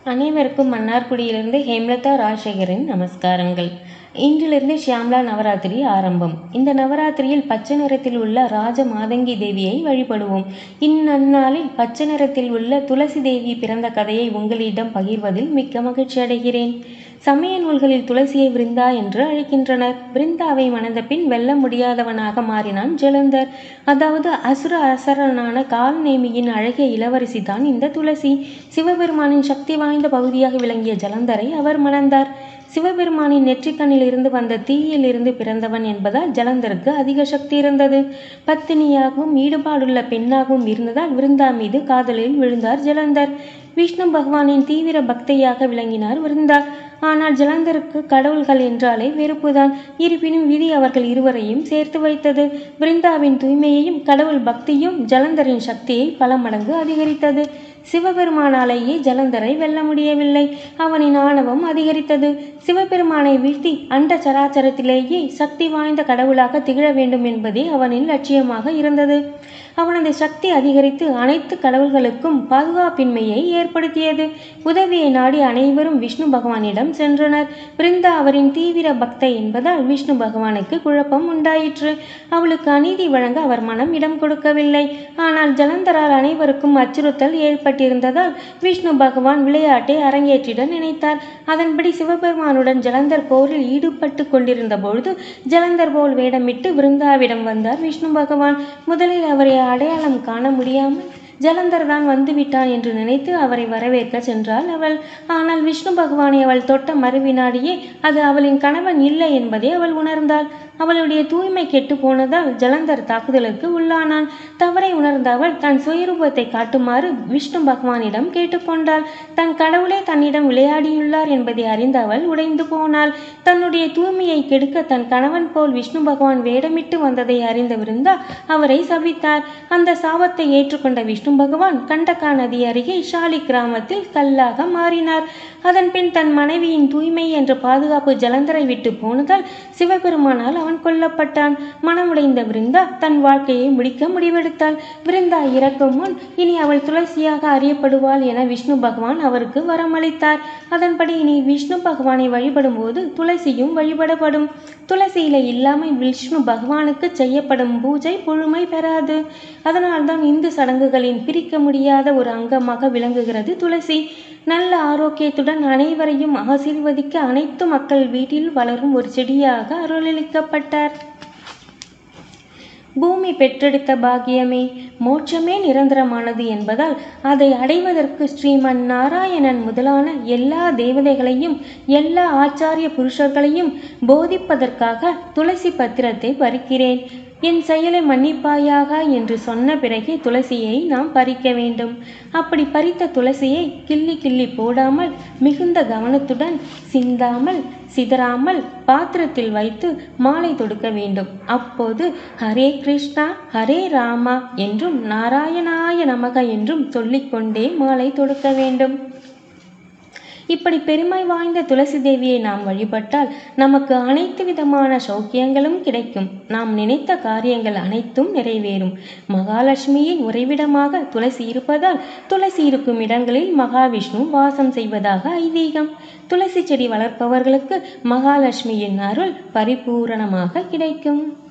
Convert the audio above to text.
அனைவருக்கும் மன்னார்குடியிலிருந்து ஹேம்லதா ராஜசேகரின் நமஸ்காரங்கள் இன்றிலிருந்து ஷியாம்லா நவராத்திரி ஆரம்பம் இந்த நவராத்திரியில் பச்சை நிறத்தில் உள்ள ராஜ மாதங்கி தேவியை வழிபடுவோம் இந்நன்னாளில் பச்சை நிறத்தில் உள்ள துளசி தேவி பிறந்த கதையை உங்களிடம் பகிர்வதில் மிக்க மகிழ்ச்சி அடைகிறேன் சமய நூல்களில் துளசியை விருந்தா என்று அழைக்கின்றனர் விருந்தாவை மணந்த பின் வெல்ல முடியாதவனாக மாறினான் ஜலந்தர் அதாவது அசுர அரசரனான கால்நேமியின் அழகிய இளவரசி தான் இந்த துளசி சிவபெருமானின் சக்தி வாய்ந்த பகுதியாக விளங்கிய ஜலந்தரை அவர் மணந்தார் சிவபெருமானின் நெற்றிக்கண்ணில் இருந்து வந்த தீயில் இருந்து பிறந்தவன் என்பதால் ஜலந்தருக்கு அதிக சக்தி இருந்தது பத்தினியாகவும் ஈடுபாடுள்ள பெண்ணாகவும் இருந்ததால் விருந்தா மீது காதலில் விழுந்தார் ஜலந்தர் விஷ்ணு பகவானின் தீவிர பக்தையாக விளங்கினார் விருந்தா ஆனால் ஜலந்தருக்கு கடவுள்கள் என்றாலே வெறுப்புதான் இருப்பினும் விதி அவர்கள் இருவரையும் சேர்த்து வைத்தது விருந்தாவின் தூய்மையையும் கடவுள் பக்தியும் ஜலந்தரின் சக்தியை பல மடங்கு அதிகரித்தது சிவபெருமானாலேயே ஜலந்தரை வெல்ல முடியவில்லை அவனின் ஆணவம் அதிகரித்தது சிவபெருமானை வீழ்த்தி அண்ட சராச்சரத்திலேயே சக்தி வாய்ந்த கடவுளாக திகழ வேண்டும் என்பதே அவனின் லட்சியமாக இருந்தது அவனது சக்தி அதிகரித்து அனைத்து கடவுள்களுக்கும் பாதுகாப்பின்மையை ஏற்படுத்தியது உதவியை நாடி அனைவரும் விஷ்ணு பகவானிடம் சென்றனர் பிருந்தா அவரின் தீவிர பக்தை என்பதால் விஷ்ணு பகவானுக்கு குழப்பம் உண்டாயிற்று அவளுக்கு அநீதி வழங்க அவர் மனம் இடம் கொடுக்கவில்லை ஆனால் ஜலந்தரால் அனைவருக்கும் அச்சுறுத்தல் ஏற்பட்டிருந்ததால் விஷ்ணு பகவான் விளையாட்டை அரங்கேற்றிட நினைத்தார் அதன்படி சிவபெருமானுடன் ஜலந்தர் போரில் ஈடுபட்டு கொண்டிருந்த பொழுது ஜலந்தர் போல் வேடமிட்டு விருந்தாவிடம் வந்தார் விஷ்ணு பகவான் முதலில் அவரை அடையாளம் காண முடியாமல் ஜலந்தர் தான் வந்துவிட்டான் என்று நினைத்து அவரை வரவேற்க சென்றாள் அவள் ஆனால் விஷ்ணு பகவானை அவள் தொட்ட மறுவினாடியே அது அவளின் கணவன் இல்லை என்பதை அவள் உணர்ந்தாள் அவளுடைய தூய்மை கெட்டு போனதால் ஜலந்தர் தாக்குதலுக்கு உள்ளானான் தவறை உணர்ந்த அவள் தன் சுயரூபத்தை காட்டுமாறு விஷ்ணு பகவானிடம் கேட்டுக்கொண்டாள் தன் கடவுளே தன்னிடம் விளையாடியுள்ளார் என்பதை அறிந்த அவள் உடைந்து போனாள் தன்னுடைய தூய்மையை கெடுக்க தன் கணவன் போல் விஷ்ணு பகவான் வேடமிட்டு வந்ததை அறிந்த விருந்தா அவரை சபித்தார் அந்த சாபத்தை ஏற்றுக்கொண்ட விஷ்ணு பகவான் கண்டகா நதி அருகே ஷாலி கிராமத்தில் கல்லாக மாறினார் அதன் பின் தன் மனைவியின் தூய்மை என்ற பாதுகாப்பு ஜலந்தரை விட்டு போனதால் சிவபெருமானால் அவன் கொல்லப்பட்டான் மனமுடைந்த விருந்தா தன் வாழ்க்கையை முடிக்க முடிவெடுத்தாள் விருந்தா இறக்கும் முன் இனி அவள் துளசியாக அறியப்படுவாள் என விஷ்ணு பகவான் அவருக்கு வரமளித்தார் அதன்படி இனி விஷ்ணு பகவானை வழிபடும் போது துளசியும் வழிபடப்படும் துளசி இலை இல்லாமல் விஷ்ணு பகவானுக்கு செய்யப்படும் பூஜை புழுமை பெறாது அதனால்தான் இந்து சடங்குகளின் பிரிக்க முடியாத ஒரு அங்கமாக விளங்குகிறது துளசி நல்ல ஆரோக்கியத்துடன் அனைவரையும் ஆசீர்வதிக்க அனைத்து மக்கள் வீட்டில் வளரும் ஒரு செடியாக அருளளிக்கப்பட்டார் பூமி பெற்றெடுத்த பாக்கியமே மோட்சமே நிரந்தரமானது என்பதால் அதை அடைவதற்கு ஸ்ரீமன் நாராயணன் முதலான எல்லா தேவதைகளையும் எல்லா ஆச்சாரிய புருஷர்களையும் போதிப்பதற்காக துளசி பத்திரத்தை பறிக்கிறேன் என் செயலை மன்னிப்பாயாக என்று சொன்ன பிறகே துளசியை நாம் பறிக்க வேண்டும் அப்படி பறித்த துளசியை கிள்ளி கிள்ளி போடாமல் மிகுந்த கவனத்துடன் சிந்தாமல் சிதறாமல் பாத்திரத்தில் வைத்து மாலை தொடுக்க வேண்டும் அப்போது ஹரே கிருஷ்ணா ஹரே ராமா என்றும் நாராயணாய நமக என்றும் சொல்லிக்கொண்டே மாலை தொடுக்க வேண்டும் இப்படி பெருமை வாய்ந்த துளசி தேவியை நாம் வழிபட்டால் நமக்கு அனைத்து விதமான சௌக்கியங்களும் கிடைக்கும் நாம் நினைத்த காரியங்கள் அனைத்தும் நிறைவேறும் மகாலட்சுமியின் உறைவிடமாக துளசி இருப்பதால் துளசி இருக்கும் இடங்களில் மகாவிஷ்ணு வாசம் செய்வதாக ஐதீகம் துளசி செடி வளர்ப்பவர்களுக்கு மகாலட்சுமியின் அருள் பரிபூரணமாக கிடைக்கும்